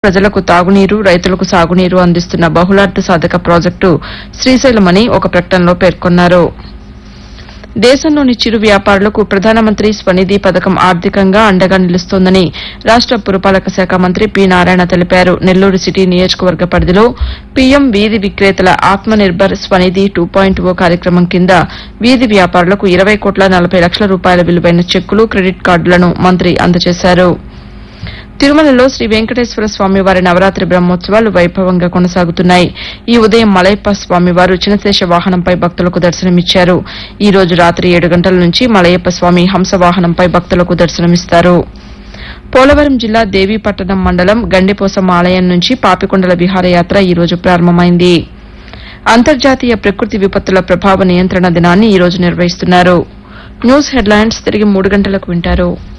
ప్రజలకు తాగునీరు రైతులకు సాగునీరు అందిస్తున్న బహుళార్థ సాధక ప్రాజెక్టు శ్రీశైలమని ఒక ప్రకటనలో పేర్కొన్నారు దేశంలోని చిరు వ్యాపారులకు ప్రధానమంత్రి స్వనిధి పథకం ఆర్థికంగా అండగా నిలుస్తోందని రాష్ట పురపాలక శాఖ మంత్రి పి నారాయణ తెలిపారు నెల్లూరు సిటీ నియోజకవర్గ పరిధిలో పీఎం వీధి విక్రేతల Atma Nirbhar Svanidhi two point O కార్యక్రమం కింద వీధి వ్యాపారులకు ఇరవై కోట్ల నలభై లక్షల రూపాయల విలువైన చెక్కులు క్రెడిట్ కార్డులను మంత్రి అందజేశారు తిరుమలలో శ్రీ వెంకటేశ్వర స్వామివారి నవరాత్రి బ్రహ్మోత్సవాలు వైభవంగా కొనసాగుతున్నాయి ఈ ఉదయం మలయప్ప స్వామివారు చినశేష వాహనంపై భక్తులకు దర్శనమిచ్చారు ఈ రోజు రాత్రి ఏడు గంటల నుంచి మలయప్ప స్వామి హంస వాహనంపై భక్తులకు దర్శనమిస్తారు పోలవరం జిల్లా దేవీపట్టణం మండలం గండిపోసమ్మ ఆలయం నుంచి పాపికొండల విహారయాత్ర ఈ రోజు ప్రారంభమైంది అంతర్జాతీయ ప్రకృతి విపత్తుల ప్రభావ నియంత్రణ దినాన్ని ఈ రోజు నిర్వహిస్తున్నారు న్యూస్ హెడ్లైన్స్ తిరిగి మూడు గంటలకు వింటారు